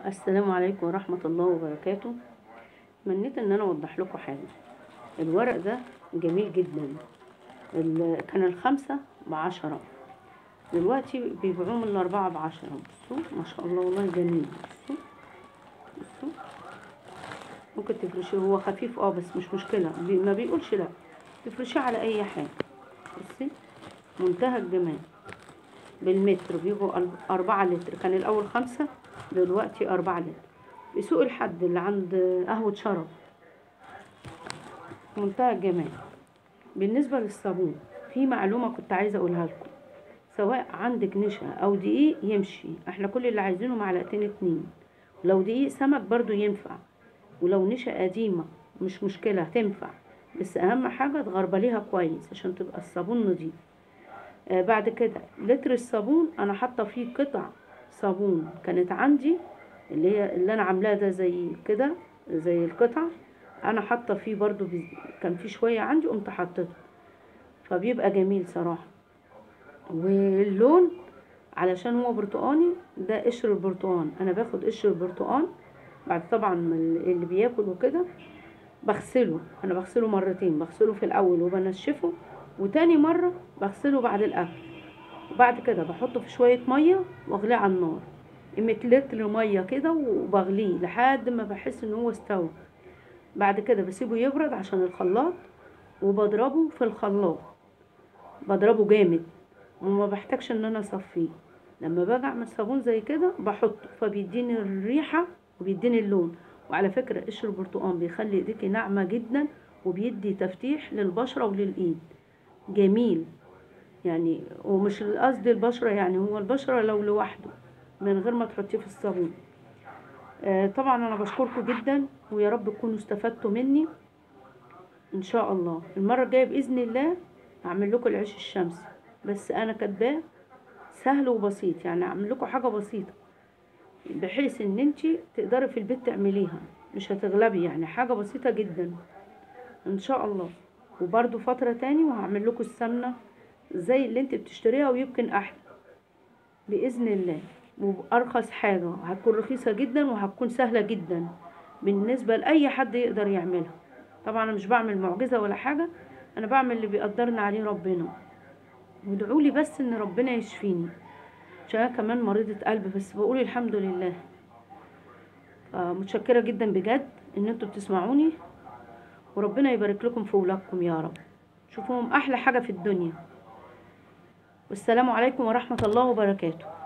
السلام عليكم ورحمة الله وبركاته تمنيت ان انا اوضح لكم حاجة الورق ده جميل جدا ال- كان الخمسة بعشرة دلوقتي بيبيعوه من الاربعة بعشرة بصوا ما شاء الله والله جميل بصوا بصوا ممكن تفرشيه هو خفيف اه بس مش مشكلة بي- ما بيقولش لا تفرشيه على اي حاجة بصي منتهى الجمال بالمتر بيجوا أرب- أربعة لتر كان الأول خمسة دلوقتي أربعة لتر في سوق الحد اللي عند قهوة شرف منتهى الجمال بالنسبة للصابون في معلومة كنت عايزة أقولها لكم سواء عندك نشا أو دقيق يمشي احنا كل اللي عايزينه معلقتين اتنين لو دقيق سمك برضو ينفع ولو نشا قديمة مش مشكلة تنفع بس أهم حاجة تغربليها كويس عشان تبقى الصابون نضيف آه بعد كده لتر الصابون انا حاطه فيه قطع صابون كانت عندي اللي هي اللي انا عاملاه ده زي كده زي القطع انا حاطه فيه برضو بز... كان فيه شويه عندي قمت حطيته فبيبقى جميل صراحه واللون علشان هو برتقاني ده قشر البرتقان انا باخد قشر البرتقان بعد طبعا ما اللي بياكل وكده بغسله انا بغسله مرتين بغسله في الاول وبنشفه وتاني مرة بغسله بعد الأكل وبعد كده بحطه في شوية مية واغليه على النار قيمة لتر مية كده وبغليه لحد ما بحس ان هو استوى بعد كده بسيبه يبرد عشان الخلاط وبضربه في الخلاط بضربه جامد وما بحتاجش ان انا اصفيه لما باجي اعمل صابون زي كده بحطه فبيديني الريحة وبيديني اللون وعلى فكرة قشر البرتقال بيخلي ايديكي ناعمة جدا وبيدي تفتيح للبشرة وللإيد جميل يعني ومش القصد البشرة يعني هو البشرة لو لوحده من غير ما تحطيه في الصابون آه طبعا انا بشكركم جدا ويا رب تكونوا استفدتوا مني ان شاء الله المرة الجاية بإذن الله هعمل لكم العيش الشمسي بس انا كاتباه سهل وبسيط يعني اعمل لكم حاجة بسيطة بحيث ان انتي تقدري في البيت تعمليها مش هتغلبي يعني حاجة بسيطة جدا ان شاء الله وبرده فترة تاني وهعمل لكم السمنة زي اللي انت بتشتريها ويمكن احلى بإذن الله وبأرخص حاجة هتكون رخيصة جدا وهتكون سهلة جدا بالنسبة لأي حد يقدر يعملها طبعا أنا مش بعمل معجزة ولا حاجة أنا بعمل اللي بيقدرنا عليه ربنا وادعولي بس إن ربنا يشفيني عشان أنا كمان مريضة قلب بس بقول الحمد لله متشكرة جدا بجد إن انتوا بتسمعوني وربنا يبارك لكم في ولادكم يا رب شوفوهم احلى حاجه في الدنيا والسلام عليكم ورحمه الله وبركاته